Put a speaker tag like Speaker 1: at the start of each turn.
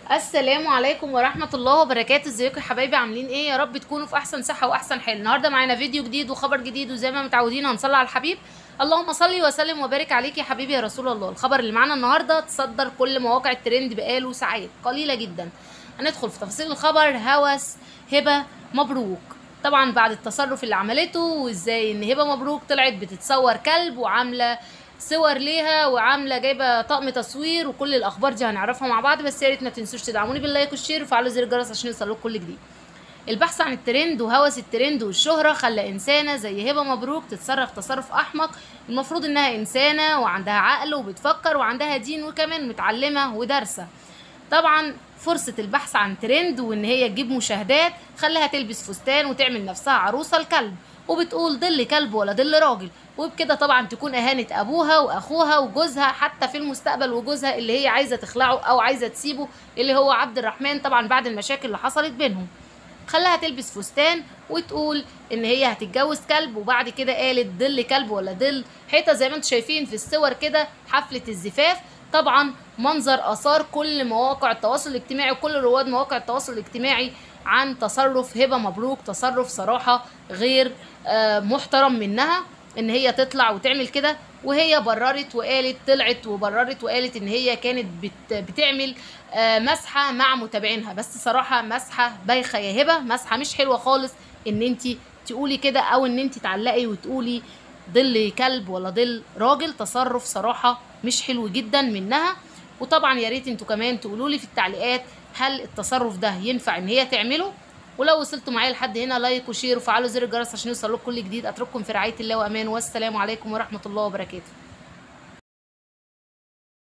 Speaker 1: السلام عليكم ورحمة الله وبركاته ازيكم يا حبايبي عاملين ايه يا رب تكونوا في احسن صحة واحسن حال النهاردة معانا فيديو جديد وخبر جديد وزي ما متعودين هنصلي على الحبيب اللهم صل وسلم وبارك عليك يا حبيبي يا رسول الله الخبر اللي معانا النهاردة تصدر كل مواقع الترند بقاله ساعات قليلة جدا هندخل في تفاصيل الخبر هوس هبة مبروك طبعا بعد التصرف اللي عملته وازاي ان هبة مبروك طلعت بتتصور كلب وعاملة صور ليها وعامله جايبه طقم تصوير وكل الاخبار دي هنعرفها مع بعض بس يا ريت ما تنسوش تدعموني باللايك والشير وفعلوا زر الجرس عشان يوصلكم كل جديد البحث عن الترند وهوس الترند والشهرة خلى إنسانة زي هبة مبروك تتصرف تصرف أحمق المفروض إنها إنسانة وعندها عقل وبتفكر وعندها دين وكمان متعلمة ودارسة طبعا فرصة البحث عن ترند وإن هي تجيب مشاهدات خلاها تلبس فستان وتعمل نفسها عروسة الكلب وبتقول ضل كلب ولا ضل راجل وبكده طبعا تكون اهانت ابوها واخوها وجوزها حتى في المستقبل وجوزها اللي هي عايزه تخلعه او عايزه تسيبه اللي هو عبد الرحمن طبعا بعد المشاكل اللي حصلت بينهم خلاها تلبس فستان وتقول ان هي هتتجوز كلب وبعد كده قالت ضل كلب ولا ضل حيطه زي ما انتم شايفين في الصور كده حفله الزفاف طبعا منظر اثار كل مواقع التواصل الاجتماعي وكل رواد مواقع التواصل الاجتماعي عن تصرف هبه مبروك تصرف صراحه غير آه، محترم منها ان هي تطلع وتعمل كده وهي بررت وقالت طلعت وبررت وقالت ان هي كانت بت بتعمل آه، مسحه مع متابعينها بس صراحه مسحه بايخه يا هبه مسحه مش حلوه خالص ان انت تقولي كده او ان انت تعلقي وتقولي ظل كلب ولا ظل راجل تصرف صراحه مش حلو جدا منها وطبعا يا ريت انتوا كمان تقولوا لي في التعليقات هل التصرف ده ينفع ان هي تعمله ولو وصلتوا معايا لحد هنا لايك وشير وفعلوا زر الجرس عشان يوصلكم كل جديد اترككم في رعايه الله وامان والسلام عليكم ورحمه الله وبركاته